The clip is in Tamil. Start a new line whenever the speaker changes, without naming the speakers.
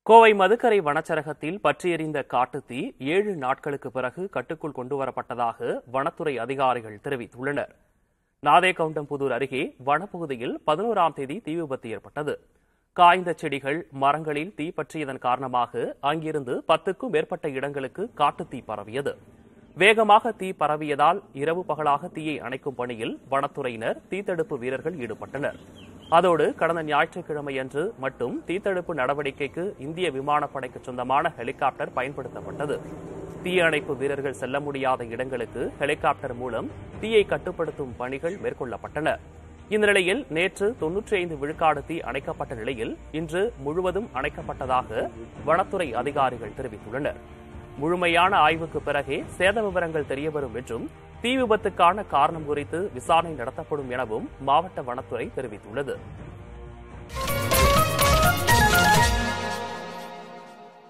கோவை மதுக்கரை வனச்சரகத்தில் பற்றியெறிந்த காட்டுத்தீ ஏழு நாட்களுக்கு பிறகு கட்டுக்குள் கொண்டுவரப்பட்டதாக வனத்துறை அதிகாரிகள் தெரிவித்துள்ளனர் நாதேகவுண்டம்புதூர் அருகே வனப்பகுதியில் பதினோராம் தேதி தீ விபத்து ஏற்பட்டது காய்ந்த செடிகள் மரங்களில் தீ பற்றியதன் காரணமாக அங்கிருந்து பத்துக்கும் மேற்பட்ட இடங்களுக்கு காட்டுத்தீ பரவியது வேகமாக தீ பரவியதால் இரவு பகலாக தீயை அணைக்கும் பணியில் வனத்துறையினர் தீத்தடுப்பு வீரர்கள் ஈடுபட்டனர் அதோடு கடந்த ஞாயிற்றுக்கிழமையன்று மட்டும் தீத்தடுப்பு நடவடிக்கைக்கு இந்திய விமானப்படைக்கு சொந்தமான ஹெலிகாப்டர் பயன்படுத்தப்பட்டது தீயணைப்பு வீரர்கள் செல்ல முடியாத இடங்களுக்கு ஹெலிகாப்டர் மூலம் தீயை கட்டுப்படுத்தும் பணிகள் மேற்கொள்ளப்பட்டன இந்த நிலையில் நேற்று தொன்னூற்றி ஐந்து விழுக்காடு தீ அணைக்கப்பட்ட நிலையில் இன்று முழுவதும் அணைக்கப்பட்டதாக வனத்துறை அதிகாரிகள் தெரிவித்துள்ளனர் முழுமையான ஆய்வுக்கு பிறகே சேத விவரங்கள் தெரியவரும் என்றும் தீ விபத்துக்கான காரணம் குறித்து விசாரணை நடத்தப்படும் எனவும் மாவட்ட வனத்துறை தெரிவித்துள்ளது